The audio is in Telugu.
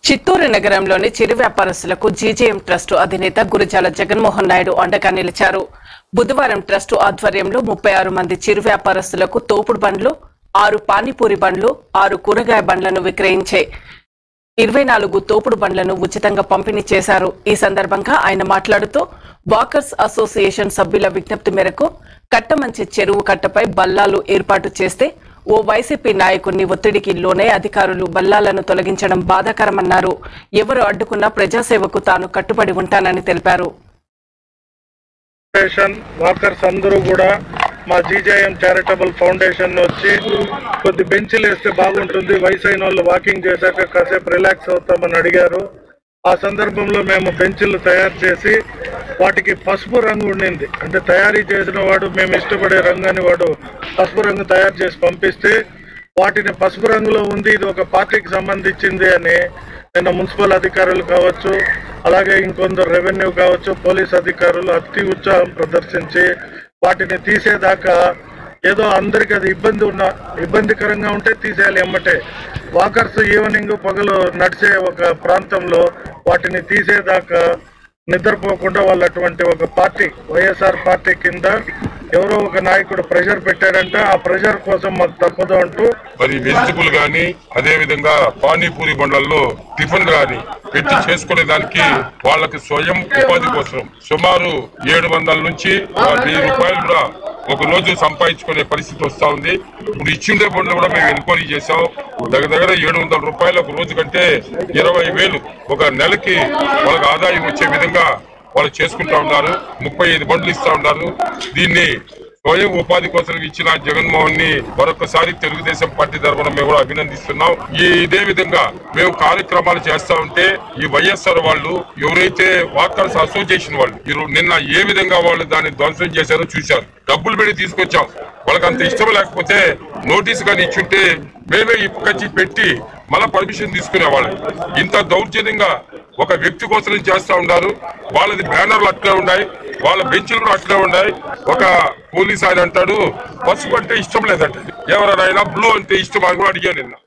చిత్తూరు నగరంలోని చిరు వ్యాపారస్తులకు జీజేఎం ట్రస్ట్ అధినేత గురిజాల జగన్మోహన్ నాయుడు అండగా నిలిచారు బుధవారం ట్రస్ట్ ఆధ్వర్యంలో ముప్పై ఆరు మంది చిరు వ్యాపారస్తులకు తోపుడు బండ్లు ఆరు పానీపూరి బండ్లు ఆరు కూరగాయ బండ్లను విక్రయించే ఇరవై నాలుగు తోపుడు బండ్లను ఉచితంగా పంపిణీ చేశారు ఈ సందర్భంగా ఆయన మాట్లాడుతూ వాకర్స్ అసోసియేషన్ సభ్యుల విజ్ఞప్తి మేరకు కట్టమంచి చెరువు కట్టపై బల్లాలు ఏర్పాటు చేస్తే ఓ వైసీపీ నాయకుడిని ఒత్తిడికి లోనే అధికారులు బల్లాలను తొలగించడం బాధాకరమన్నారు ఎవరు అడ్డుకున్నా ప్రజాసేవకు తాను కట్టుబడి ఉంటానని తెలిపారు ఫౌండేషన్ వాకర్స్ అందరూ కూడా మా జీజేఎం చారిటబుల్ ఫౌండేషన్ వచ్చి కొద్ది బెంచ్లు వేస్తే బాగుంటుంది వయసు అయిన వాళ్ళు వాకింగ్ చేశాక కాసేపు రిలాక్స్ అవుతామని అడిగారు ఆ సందర్భంలో మేము బెంచ్లు తయారు చేసి వాటికి పసుపు రంగు ఉండింది అంటే తయారీ చేసిన వాడు మేము ఇష్టపడే రంగు అని వాడు పసుపు రంగు తయారు చేసి పంపిస్తే వాటిని పసుపు రంగులో ఉంది ఇది ఒక పార్టీకి సంబంధించింది అని నిన్న మున్సిపల్ అధికారులు కావచ్చు అలాగే ఇంకొందరు రెవెన్యూ కావచ్చు పోలీస్ అధికారులు అతి ఉత్సాహం ప్రదర్శించి వాటిని తీసేదాకా ఏదో అందరికి అది ఇబ్బంది ఉన్న ఇబ్బందికరంగా ఉంటే తీసేయాలి ఎమ్మటే వాకర్స్ ఈవినింగ్ పగలు నడిచే ఒక ప్రాంతంలో వాటిని తీసేదాకా నిద్రపోకుండా వాళ్ళు అటువంటి ఒక పార్టీ వైఎస్ఆర్ పార్టీ కింద ఎవరో ఒక నాయకుడు ప్రెషర్ పెట్టాడంటే ఆ ప్రెషర్ కోసం మాకు తప్పదు అంటూ మరి వెజిటబుల్ గాని అదే విధంగా పానీపూరి బండ్లలో టిఫిన్ గాని పెట్టి చేసుకునే దానికి వాళ్ళకి స్వయం ఉపాధి కోసం సుమారు ఏడు వందల నుంచి ఆ వెయ్యి రూపాయలు కూడా ఒక రోజు సంపాదించుకునే పరిస్థితి వస్తా ఉంది ఇప్పుడు ఇచ్చిండే బండ్లు కూడా మేము ఎంక్వైరీ చేసాం దగ్గర దగ్గర ఏడు వందల రూపాయలు ఒక రోజు కంటే ఇరవై వేలు ఒక నెలకి వాళ్ళకి ఆదాయం వచ్చే విధంగా వాళ్ళు చేసుకుంటా ఉన్నారు ముప్పై ఐదు బండ్లు ఇస్తా ఉన్నారు దీన్ని స్వయం ఉపాధి కోసం ఇచ్చిన జగన్మోహన్ ని మరొకసారి తెలుగుదేశం పార్టీ తరఫున మేము కూడా అభినందిస్తున్నాం ఈ ఇదే విధంగా మేము కార్యక్రమాలు చేస్తా ఉంటే ఈ వైఎస్ఆర్ వాళ్ళు ఎవరైతే వాకర్స్ అసోసియేషన్ వాళ్ళు ఈరో- నిన్న ఏ విధంగా వాళ్ళు దాన్ని ధ్వంసం చేశారో చూశారు డబ్బులు పెట్టి తీసుకొచ్చాం వాళ్ళకి అంత ఇష్టం లేకపోతే నోటీస్ కానీ ఇచ్చుంటే మేమే ఇప్పుకొచ్చి పెట్టి మళ్ళా పర్మిషన్ తీసుకునేవాళ్ళు ఇంత దౌర్జన్యంగా ఒక వ్యక్తి కోసం చేస్తా ఉన్నారు వాళ్ళది బ్యానర్లు అట్లే ఉన్నాయి వాళ్ళ బెంచ్లు కూడా అట్లే ఉన్నాయి ఒక పోలీస్ ఆయన అంటాడు పసుపు అంటే ఇష్టం లేదంట ఎవరైనా బ్లూ అంటే ఇష్టం అని కూడా అడిగాను నిన్న